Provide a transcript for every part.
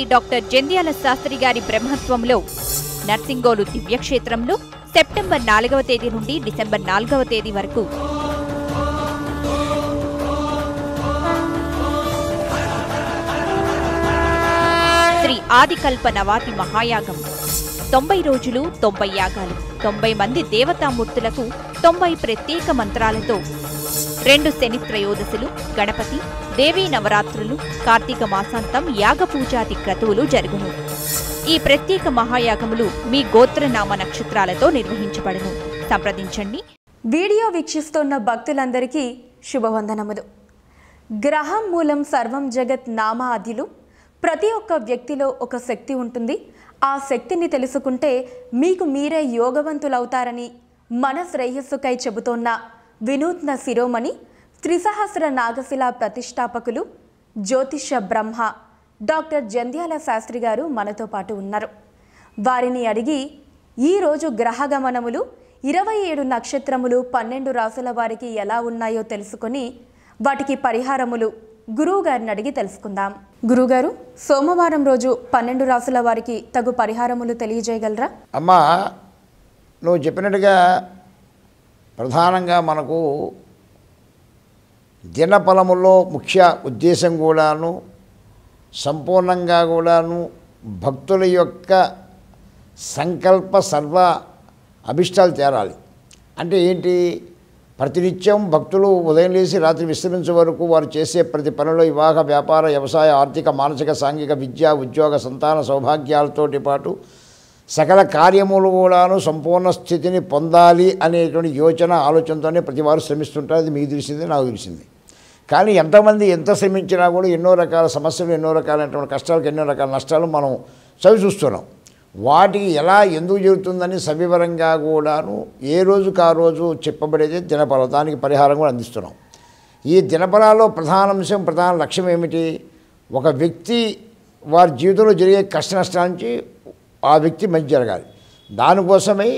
doctor Jandhyala Sastry గారి బ్రహ్మత్వంలో నర్సింగోలు దివ్యక్షేత్రంలో September నాలుగవ తేదీ నుండి డిసెంబర్ నాలుగవ తేదీ వరకు శ్రీ ఆదికల్ప నవాతి మహాయాగం తొంభై రోజులు తొంభై యాగాలు తొంభై మంది దేవతామూర్తులకు తొంభై ప్రత్యేక మంత్రాలతో రెండు శని త్రయోదశులు గణపతి దేవీ నవరాత్రులు కార్తీక మాసాంతం యాగ పూజాది క్రతువులు జరుగును ఈ ప్రత్యేక మహాయాగములు మీ గోత్రనామ నక్షత్రాలతో నిర్వహించబడును సంప్రదించండి వీడియో వీక్షిస్తున్న భక్తులందరికీ శుభవందనములు గ్రహం మూలం సర్వం జగత్ నామ ఆదిలు ప్రతి ఒక్క వ్యక్తిలో ఒక శక్తి ఉంటుంది ఆ శక్తిని తెలుసుకుంటే మీకు మీరే యోగవంతులవుతారని మన శ్రేయస్సుకై చెబుతోన్న వినూత్న శిరోమణి త్రిసహస్ర నాగశిల ప్రతిష్టాపకులు జ్యోతిష బ్రహ్మ డాక్టర్ జంధ్యాల శాస్త్రి గారు మనతో పాటు ఉన్నారు వారిని అడిగి ఈరోజు గ్రహ గమనములు ఇరవై ఏడు నక్షత్రములు పన్నెండు రాసుల వారికి ఎలా ఉన్నాయో తెలుసుకొని వాటికి పరిహారములు గురువు గారిని అడిగి తెలుసుకుందాం గురుగారు సోమవారం రోజు పన్నెండు రాసుల వారికి తగు పరిహారములు తెలియజేయగలరా అమ్మా నువ్వు చెప్పినట్టుగా ప్రధానంగా మనకు దినఫలములో ముఖ్య ఉద్దేశం కూడాను సంపూర్ణంగా కూడాను భక్తుల యొక్క సంకల్ప సర్వ అభిష్టాలు తేరాలి అంటే ఏంటి ప్రతినిత్యం భక్తులు ఉదయం లేచి రాత్రి విశ్రమించే వరకు వారు చేసే ప్రతి పనిలో వివాహ వ్యాపార వ్యవసాయ ఆర్థిక మానసిక సాంఘిక విద్య ఉద్యోగ సంతాన సౌభాగ్యాలతోటి పాటు సకల కార్యములు కూడాను సంపూర్ణ స్థితిని పొందాలి అనేటువంటి యోచన ఆలోచనతోనే ప్రతి వారు శ్రమిస్తుంటారు అది మీకు తెలిసింది నాకు తెలిసింది కానీ ఎంతమంది ఎంత శ్రమించినా కూడా ఎన్నో రకాల సమస్యలు ఎన్నో రకాలైనటువంటి కష్టాలకు ఎన్నో రకాల నష్టాలు మనం చవి చూస్తున్నాం వాటికి ఎలా ఎందుకు జరుగుతుందని సవివరంగా కూడాను ఏ రోజుకు ఆ రోజు చెప్పబడేది దినఫలం దానికి పరిహారం కూడా అందిస్తున్నాం ఈ దినఫలాల్లో ప్రధాన అంశం ప్రధాన లక్ష్యం ఏమిటి ఒక వ్యక్తి వారి జీవితంలో జరిగే కష్ట నష్టాల నుంచి ఆ వ్యక్తి మంచి జరగాలి దానికోసమై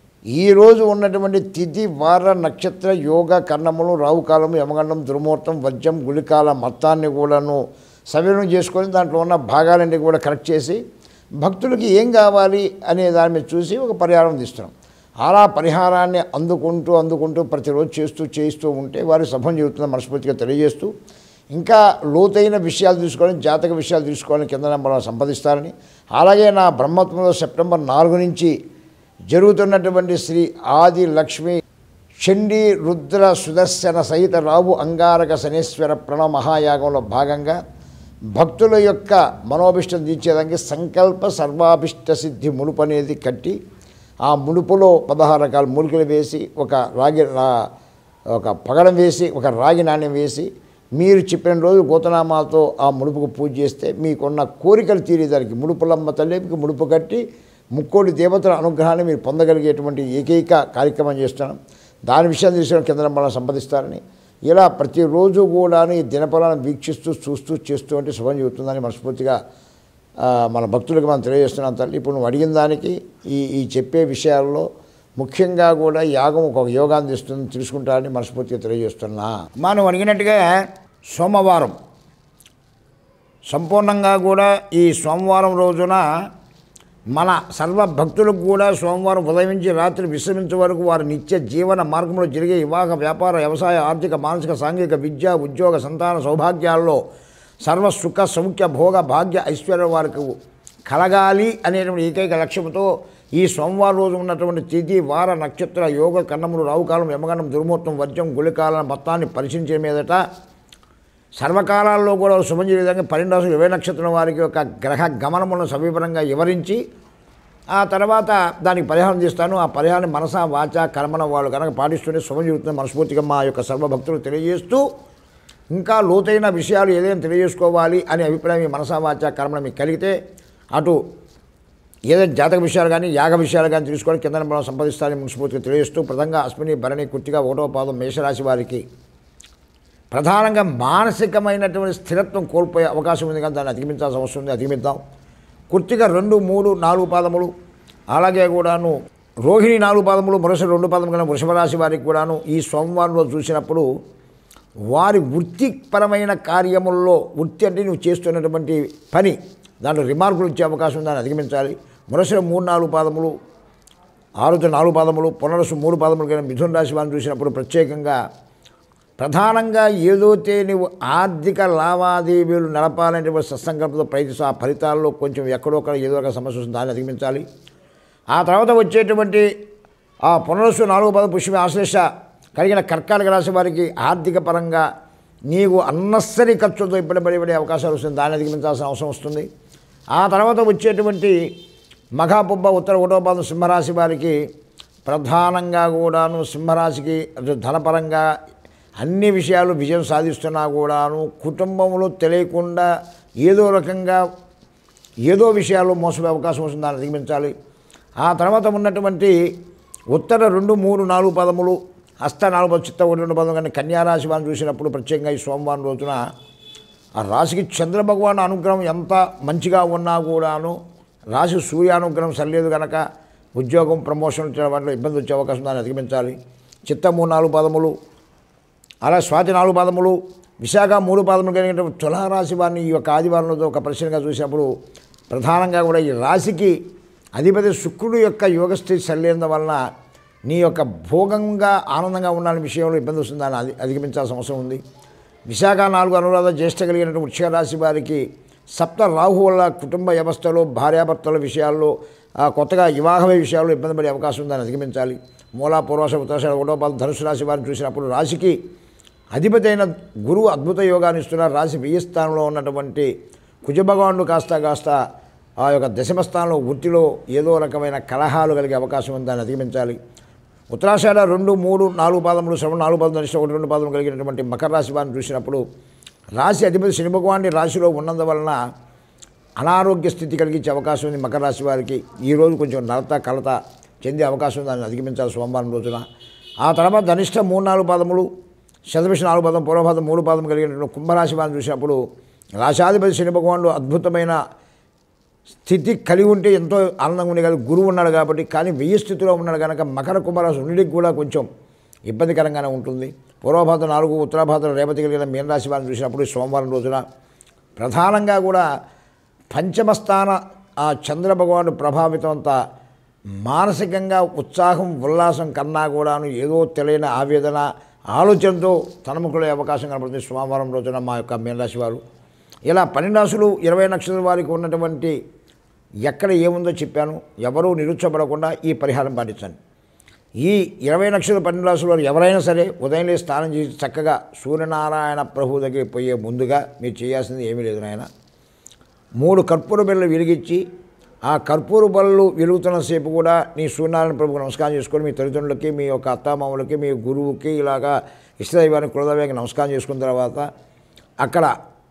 ఈరోజు ఉన్నటువంటి తిథి వార నక్షత్ర యోగ కర్ణములు రావుకాలము యమగండం దుర్ముహూర్తం వజ్రం గుళికాల మొత్తాన్ని కూడాను సవివరం చేసుకొని దాంట్లో ఉన్న భాగాలన్నీ కూడా కరెక్ట్ చేసి భక్తులకి ఏం కావాలి అనే దాని మీద చూసి ఒక పరిహారం తీస్తున్నాం అలా పరిహారాన్ని అందుకుంటూ అందుకుంటూ ప్రతిరోజు చేస్తూ చేయిస్తూ ఉంటే వారి సభం జరుగుతుందని మనస్ఫూర్తిగా తెలియజేస్తూ ఇంకా లోతైన విషయాలు తీసుకోవాలని జాతక విషయాలు తీసుకోవాలని కింద నెంబర్ సంపాదిస్తారని అలాగే నా బ్రహ్మత్వంలో సెప్టెంబర్ నాలుగు నుంచి జరుగుతున్నటువంటి శ్రీ ఆది లక్ష్మి చండీ రుద్ర సుదర్శన సహిత రావు అంగారక శనేశ్వర ప్రణవ మహాయాగంలో భాగంగా భక్తుల యొక్క మనోభిష్టం తీర్చేదానికి సంకల్ప సర్వాభిష్ట సిద్ధి ముడుపు అనేది కట్టి ఆ ముడుపులో పదహారు రకాల మూలికలు వేసి ఒక రాగి రా- ఒక పగడం వేసి ఒక రాగి నాణ్యం వేసి మీరు చెప్పిన రోజు గోతనామాలతో ఆ ముడుపుకు పూజ చేస్తే మీకున్న కోరికలు తీరేదానికి ముడుపులమ్మ తల్లికి ముడుపు కట్టి ముక్కోటి దేవతల అనుగ్రహాన్ని మీరు పొందగలిగేటువంటి ఏకైక కార్యక్రమం చేస్తున్నాం దాని విషయం తీసుకుని కింద మనం సంపాదిస్తారని ఇలా ప్రతిరోజు కూడాను ఈ దినఫలాన్ని వీక్షిస్తూ చూస్తూ చేస్తూ అంటే శుభం చెబుతుందని మనస్ఫూర్తిగా ఆ, మన భక్తులకు మనం తెలియజేస్తున్నాం తల్లి ఇప్పుడు నువ్వు అడిగిన దానికి ఈ ఈ చెప్పే విషయాల్లో ముఖ్యంగా కూడా యాగం ఒక యోగాన్ని ఇస్తుంది తెలుసుకుంటారని మనస్ఫూర్తిగా తెలియజేస్తున్నా మనం అడిగినట్టుగా సోమవారం సంపూర్ణంగా కూడా ఈ సోమవారం రోజున మన సర్వ భక్తులకు కూడా సోమవారం ఉదయం నుంచి రాత్రి విశ్రమించే వరకు వారి నిత్య జీవన మార్గంలో జరిగే వివాహ వ్యాపార వ్యవసాయ ఆర్థిక మానసిక సాంఘిక విద్య ఉద్యోగ సంతాన సౌభాగ్యాల్లో సర్వ సుఖ సౌఖ్య భోగ భాగ్య ఐశ్వర్య వారికి కలగాలి అనేటువంటి ఏకైక లక్ష్యంతో ఈ సోమవారం రోజు ఉన్నటువంటి తిథి వార నక్షత్ర యోగ కన్నములు రావుకాలం యమగండం దుర్ముహూర్తం వర్జం గుళికాలం మొత్తాన్ని పరిశీలించే మీదట సర్వకాలాల్లో కూడా శుభం చేసే విధంగా పన్నెండు రాసులు ఇరవై నక్షత్రం వారికి ఒక గ్రహ గమనములను సవివరంగా వివరించి ఆ తర్వాత దానికి పరిహారం చేస్తాను ఆ పరిహారాన్ని మనస వాచ కర్మన వాళ్ళు కనుక పాటిస్తూనే శుభం జరుగుతుంది మనస్ఫూర్తిగా మా యొక్క సర్వభక్తులు తెలియజేస్తూ ఇంకా లోతైన విషయాలు ఏదైనా తెలియజేసుకోవాలి అనే అభిప్రాయం మీ మనసా వాచ కర్మన మీకు కలిగితే అటు ఏదైనా జాతక విషయాలు కానీ యాగ విషయాలు కానీ తెలుసుకొని కింద మనం సంపాదిస్తారని మనస్ఫూర్తిగా తెలియజేస్తూ ప్రధానంగా అశ్విని భరణి కుర్తిగా ఒకటో పాదం మేషరాశి వారికి ప్రధానంగా మానసికమైనటువంటి స్థిరత్వం కోల్పోయే అవకాశం ఉంది కానీ దాన్ని అధిగమించాల్సిన అవసరం ఉంది అధిగమిద్దాం కుర్తిగా రెండు మూడు నాలుగు పాదములు అలాగే కూడాను రోహిణి నాలుగు పాదములు మరుసటి రెండు పాదములు కన్నా వృషభ రాశి వారికి కూడాను ఈ సోమవారంలో చూసినప్పుడు వారి వృత్తిపరమైన కార్యముల్లో వృత్తి అంటే నువ్వు చేస్తున్నటువంటి పని దాంట్లో రిమార్కులు ఇచ్చే అవకాశం ఉంది దాన్ని అధిగమించాలి మరుసటి మూడు నాలుగు పాదములు ఆరుతో నాలుగు పాదములు పునరుసు మూడు పాదములు కలిగిన మిథున రాశి వారిని చూసినప్పుడు ప్రత్యేకంగా ప్రధానంగా ఏదైతే నీవు ఆర్థిక లావాదేవీలు నడపాలనేటువంటి సత్సంకల్పంతో ప్రయత్నిస్తూ ఆ ఫలితాల్లో కొంచెం ఎక్కడో ఒక ఏదో ఒక సమస్య వస్తుంది దాన్ని అధిగమించాలి ఆ తర్వాత వచ్చేటువంటి ఆ పునరుసు నాలుగు పద పుష్ప ఆశ్లేష కలిగిన కర్కాటక రాశి వారికి ఆర్థిక పరంగా నీకు అన్నసరి ఖర్చులతో ఇబ్బంది పడే అవకాశాలు వస్తుంది దాన్ని అధిగమించాల్సిన అవసరం వస్తుంది ఆ తర్వాత వచ్చేటువంటి మఘాపుబ్బ ఉత్తర ఒకటోపాదం సింహరాశి వారికి ప్రధానంగా కూడాను సింహరాశికి అటు ధనపరంగా అన్ని విషయాలు విజయం సాధిస్తున్నా కూడాను కుటుంబంలో తెలియకుండా ఏదో రకంగా ఏదో విషయాల్లో మోసపోయే అవకాశం వస్తుంది దాన్ని అధిగమించాలి ఆ తర్వాత ఉన్నటువంటి ఉత్తర రెండు మూడు నాలుగు పదములు హస్త నాలుగు పదం, చిత్త ఒకటి రెండు పదం కానీ కన్యారాశి వారిని చూసినప్పుడు ప్రత్యేకంగా ఈ సోమవారం రోజున ఆ రాశికి చంద్రభగవాన్ అనుగ్రహం ఎంత మంచిగా ఉన్నా కూడాను రాశి సూర్యానుగ్రహం సరిలేదు కనుక ఉద్యోగం ప్రమోషన్ వచ్చే వాటిలో ఇబ్బంది వచ్చే అవకాశం దాన్ని అధిగమించాలి చిత్త మూడు నాలుగు పదములు అలా స్వాతి నాలుగు పాదములు విశాఖ మూడు పాదములు కలిగిన తులారాశి వారిని ఈ యొక్క ఆదివారంలో ఒక పరిశీలనగా చూసినప్పుడు ప్రధానంగా కూడా ఈ రాశికి అధిపతి శుక్రుడు యొక్క యోగస్థితి సరిలేని వలన నీ యొక్క భోగంగా ఆనందంగా ఉండాలని విషయంలో ఇబ్బంది వస్తుంది దాన్ని అధి అధిగమించాల్సిన అవసరం ఉంది విశాఖ నాలుగు అనురాధ జ్యేష్ఠ కలిగినటువంటి వృక్ష రాశి వారికి సప్త రాహు వల్ల కుటుంబ వ్యవస్థలో భార్యాభర్తల విషయాల్లో ఆ, కొత్తగా వివాహమే విషయాల్లో ఇబ్బంది పడే అవకాశం ఉందని అధిగమించాలి మూలా పూర్వాష ఉత్తరాష ఒకటో పాదం ధనుసు రాశి వారిని చూసినప్పుడు రాశికి అధిపతి అయిన గురువు అద్భుత యోగాన్ని ఇస్తున్నారు రాశి వెయ్యి స్థానంలో ఉన్నటువంటి కుజభగవానుడు కాస్త కాస్త ఆ యొక్క దశమ స్థానంలో వృత్తిలో ఏదో రకమైన కలహాలు కలిగే అవకాశం ఉంది దాన్ని అధిగమించాలి ఉత్తరాషాఢ రెండు మూడు నాలుగు పాదములు శ్రవణ నాలుగు పాదం ధనిష్ట ఒకటి రెండు పాదములు కలిగినటువంటి మకర రాశి వారిని చూసినప్పుడు రాశి అధిపతి శని భగవాన్ని రాశిలో ఉన్నందువలన అనారోగ్య స్థితి కలిగించే అవకాశం ఉంది మకర రాశి వారికి ఈరోజు కొంచెం నలత కలత చెందే అవకాశం ఉంది దాన్ని అధిగమించాలి సోమవారం రోజున ఆ తర్వాత ధనిష్ట మూడు నాలుగు పాదములు శతభిష నాలుగు పాదం పూర్వపాదం మూడు పాదం కలిగినటువంటి కుంభరాశి వారిని చూసినప్పుడు రాశాధిపతి శని భగవానుడు అద్భుతమైన స్థితి కలిగి ఉంటే ఎంతో ఆనందంగా ఉండే కదా గురువు ఉన్నాడు కాబట్టి కానీ వెయ్యి స్థితిలో ఉన్నాడు కనుక మకర కుంభరాశి ఉండికి కూడా కొంచెం ఇబ్బందికరంగానే ఉంటుంది పూర్వభాద్ర నాలుగు ఉత్తరాభాద్ర రేవతి కలిగిన మీనరాశి వారిని చూసినప్పుడు ఈ సోమవారం రోజున ప్రధానంగా కూడా పంచమ స్థాన ఆ చంద్ర భగవానుడు ప్రభావితం అంతా మానసికంగా ఉత్సాహం ఉల్లాసం కన్నా కూడాను ఏదో తెలియని ఆవేదన ఆలోచనతో తనముకులే అవకాశం కనబడుతుంది సోమవారం రోజున మా యొక్క మీనరాశి వారు ఇలా పన్నెండు రాశులు ఇరవై నక్షత్రాల వారికి ఉన్నటువంటి ఎక్కడ ఏముందో చెప్పాను ఎవరూ నిరుత్సపడకుండా ఈ పరిహారం పాటించండి ఈ ఇరవై నక్షత్ర పన్నెండు రాశుల వారు ఎవరైనా సరే ఉదయం లేచి స్నానం చేసి చక్కగా సూర్యనారాయణ ప్రభు దగ్గరికి పోయే ముందుగా మీరు చేయాల్సింది ఏమీ లేదు నాయన మూడు కర్పూర బిళ్ళలు వెలిగించి ఆ కర్పూర బళ్ళు వెలుగుతున్నసేపు కూడా నీ సూర్యనారాయణ ప్రభుకు నమస్కారం చేసుకొని మీ తల్లిదండ్రులకి మీ యొక్క అత్తామామలకి మీ గురువుకి ఇలాగా ఇష్టదైవానికి కులదైవానికి నమస్కారం చేసుకున్న తర్వాత అక్కడ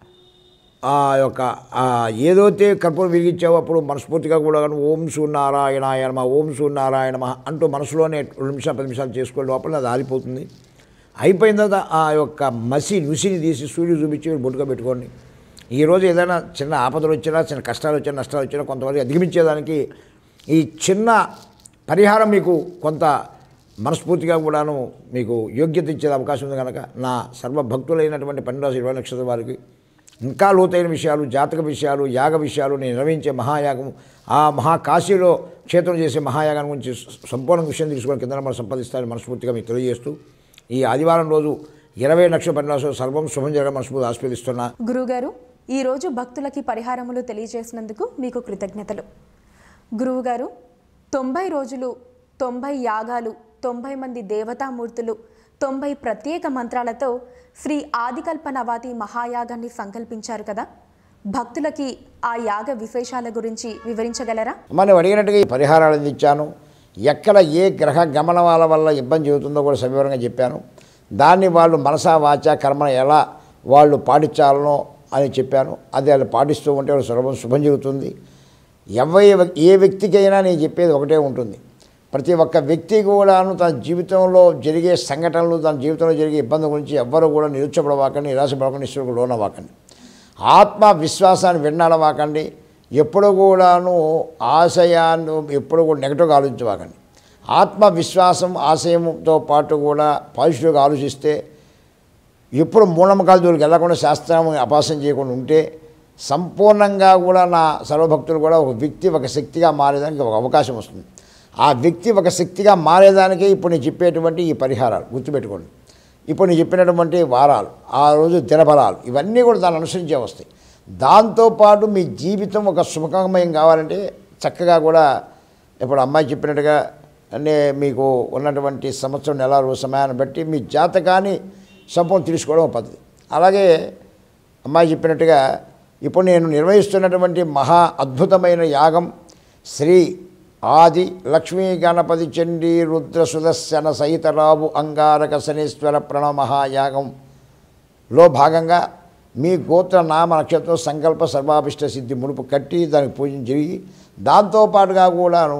ఆ యొక్క ఆ ఏదైతే కర్పూరం వెలిగించావో అప్పుడు మనస్ఫూర్తిగా కూడా ఓం సూర్యనారాయణాయ నమ ఓం సూర్యనారాయణ నమ అంటూ మనసులోనే రెండు నిమిషాలు పది నిమిషాలు చేసుకునే లోపల అది ఆరిపోతుంది అయిపోయిన తర్వాత ఆ యొక్క మసి నుసిని తీసి సూర్యుడు చూపించి మీరు బొట్టుగా పెట్టుకోండి ఈరోజు ఏదైనా చిన్న ఆపదలు వచ్చినా చిన్న కష్టాలు వచ్చినా నష్టాలు వచ్చినా కొంతవరకు అధిగమించేదానికి ఈ చిన్న పరిహారం మీకు కొంత మనస్ఫూర్తిగా కూడాను మీకు యోగ్యత ఇచ్చే అవకాశం ఉంది కనుక నా సర్వభక్తులైనటువంటి పన్నెండు రాశి ఇరవై నక్షత్రం వారికి ఇంకా లోతైన విషయాలు జాతక విషయాలు యాగ విషయాలు నేను నిర్వహించే మహాయాగం ఆ మహాకాశీలో క్షేత్రం చేసే మహాయాగం గురించి సంపూర్ణ విషయం తీసుకొని కింద మనం సంపాదిస్తారని మనస్ఫూర్తిగా మీకు తెలియజేస్తూ ఈ ఆదివారం రోజు ఇరవై లక్షల పన్నెండు సర్వం శుభం జరగ మనస్ఫూర్తి ఆస్వాదిస్తున్నా గురువుగారు ఈరోజు భక్తులకి పరిహారములు తెలియజేసినందుకు మీకు కృతజ్ఞతలు గురువుగారు తొంభై రోజులు తొంభై యాగాలు తొంభై మంది దేవతామూర్తులు తొంభై ప్రత్యేక మంత్రాలతో శ్రీ ఆదికల్ప నవాతి మహాయాగాన్ని సంకల్పించారు కదా భక్తులకి ఆ యాగ విశేషాల గురించి వివరించగలరా మనం అడిగినట్టుగా ఈ పరిహారాలు అందించాను ఎక్కడ ఏ గ్రహ గమనాల వల్ల ఇబ్బంది జరుగుతుందో కూడా సవివరంగా చెప్పాను దాన్ని వాళ్ళు మనసా వాచ కర్మన ఎలా వాళ్ళు పాటించాలనో అని చెప్పాను అది వాళ్ళు పాటిస్తూ ఉంటే వాళ్ళు సులభం శుభం జరుగుతుంది ఎవరి ఏ వ్యక్తికైనా నేను చెప్పేది ఒకటే ఉంటుంది ప్రతి ఒక్క వ్యక్తి కూడాను తన జీవితంలో జరిగే సంఘటనలు తన జీవితంలో జరిగే ఇబ్బంది గురించి ఎవ్వరు కూడా నిరుత్సపడవాకండి నిరాశపడకండి ఈశ్వరుడు లోనవాకండి ఆత్మ విశ్వాసాన్ని విన్నాడవాకండి ఎప్పుడు కూడాను ఆశయాన్ని ఎప్పుడు కూడా నెగటివ్గా ఆలోచించవాకండి ఆత్మవిశ్వాసం ఆశయంతో పాటు కూడా పాజిటివ్గా ఆలోచిస్తే ఎప్పుడు మూఢనమ్మకాల జోలికి వెళ్లకుండా శాస్త్రం అపాసం చేయకుండా ఉంటే సంపూర్ణంగా కూడా నా సర్వభక్తులు కూడా ఒక వ్యక్తి ఒక శక్తిగా మారేదానికి ఒక అవకాశం వస్తుంది ఆ వ్యక్తి ఒక శక్తిగా మారేదానికే ఇప్పుడు నేను చెప్పేటువంటి ఈ పరిహారాలు గుర్తుపెట్టుకోండి ఇప్పుడు నేను చెప్పినటువంటి వారాలు ఆ రోజు దినఫలాలు ఇవన్నీ కూడా దాన్ని అనుసరించే వస్తాయి దాంతోపాటు మీ జీవితం ఒక సుఖమయం కావాలంటే చక్కగా కూడా ఇప్పుడు అమ్మాయి చెప్పినట్టుగా అంటే మీకు ఉన్నటువంటి సంవత్సరం నెల రోజు సమయాన్ని బట్టి మీ జాతకాన్ని సంపూర్ణ తీసుకోవడం ఒక పద్ధతి అలాగే అమ్మాయి చెప్పినట్టుగా ఇప్పుడు నేను నిర్వహిస్తున్నటువంటి మహా అద్భుతమైన యాగం శ్రీ ఆది లక్ష్మీ గణపతి చండీ రుద్ర సుదర్శన సహితరావు అంగారక శనీశ్వర ప్రణవ మహాయాగంలో భాగంగా మీ గోత్ర నామ నక్షత్రం సంకల్ప సర్వాభిష్ట సిద్ధి ముడుపు కట్టి దానికి పూజన జరిగి దాంతోపాటుగా కూడాను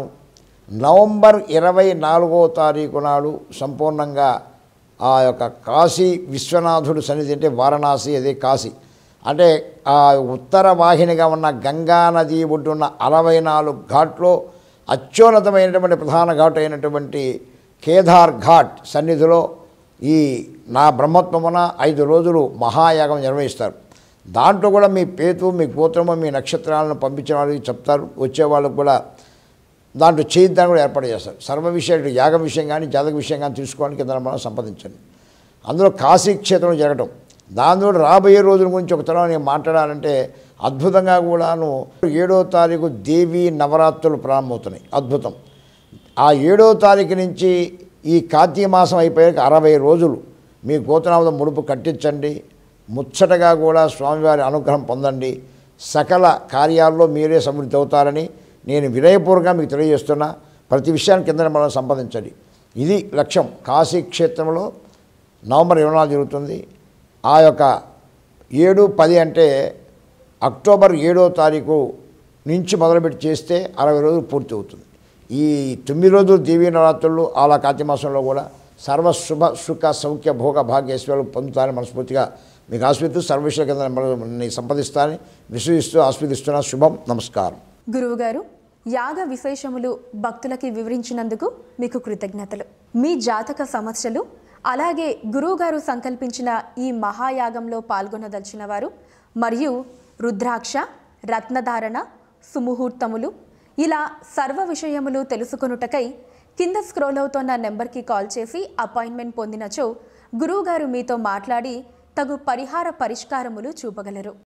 నవంబర్ ఇరవై నాలుగో తారీఖు నాడు సంపూర్ణంగా ఆ యొక్క కాశీ విశ్వనాథుడు సన్నిధి అంటే వారణాసి అదే కాశీ అంటే ఆ ఉత్తర వాహినిగా ఉన్న గంగా నది ఒడ్డున్న అరవై నాలుగు ఘాట్లో అత్యున్నతమైనటువంటి ప్రధాన ఘాట్ అయినటువంటి కేదార్ ఘాట్ సన్నిధిలో ఈ నా బ్రహ్మత్వమున ఐదు రోజులు మహాయాగం నిర్వహిస్తారు దాంట్లో కూడా మీ పేతు మీ గోత్రము మీ నక్షత్రాలను పంపించిన వాళ్ళకి చెప్తారు వచ్చే వాళ్ళకు కూడా దాంట్లో చేయిద్దాన్ని కూడా ఏర్పాటు చేస్తారు సర్వ విషయాలు యాగ విషయం కానీ జాతక విషయం కానీ తీసుకోవడానికి కింద మనం సంపాదించండి అందులో కాశీ క్షేత్రం జరగటం దానితో రాబోయే రోజుల గురించి ఒక తరం నేను మాట్లాడాలంటే అద్భుతంగా కూడాను ఏడో తారీఖు దేవీ నవరాత్రులు ప్రారంభమవుతున్నాయి అద్భుతం ఆ ఏడో తారీఖు నుంచి ఈ కార్తీక మాసం అయిపోయాక అరవై రోజులు మీ గోతనామం ముడుపు కట్టించండి ముచ్చటగా కూడా స్వామివారి అనుగ్రహం పొందండి సకల కార్యాల్లో మీరే సమృద్ధి అవుతారని నేను వినయపూర్వకంగా మీకు తెలియజేస్తున్నా ప్రతి విషయాన్ని కింద మనం సంపాదించండి ఇది లక్ష్యం కాశీ క్షేత్రంలో నవంబర్ ఇరవై నాలుగు జరుగుతుంది ఆ యొక్క ఏడు పది అంటే అక్టోబర్ ఏడో తారీఖు నుంచి మొదలుపెట్టి చేస్తే అరవై రోజులు పూర్తి అవుతుంది ఈ తొమ్మిది రోజులు దేవీ నవరాత్రులు అలా కార్తీక మాసంలో కూడా సర్వ శుభ సుఖ సౌఖ్య భోగ భాగ్యేశ్వరులు పొందుతారని మనస్ఫూర్తిగా మీకు ఆస్వాదిస్తూ సర్వేశ్వర కింద మిమ్మల్ని సంపాదిస్తానని విశ్వసిస్తూ ఆస్వాదిస్తున్న శుభం నమస్కారం గురువుగారు యాగ విశేషములు భక్తులకి వివరించినందుకు మీకు కృతజ్ఞతలు మీ జాతక సమస్యలు అలాగే గురువుగారు సంకల్పించిన ఈ మహాయాగంలో పాల్గొనదలిచిన వారు మరియు రుద్రాక్ష రత్నధారణ సుముహూర్తములు ఇలా సర్వ విషయములు తెలుసుకొనుటకై కింద స్క్రోల్ అవుతున్న నెంబర్కి కాల్ చేసి అపాయింట్మెంట్ పొందినచో గురువుగారు మీతో మాట్లాడి తగు పరిహార పరిష్కారములు చూపగలరు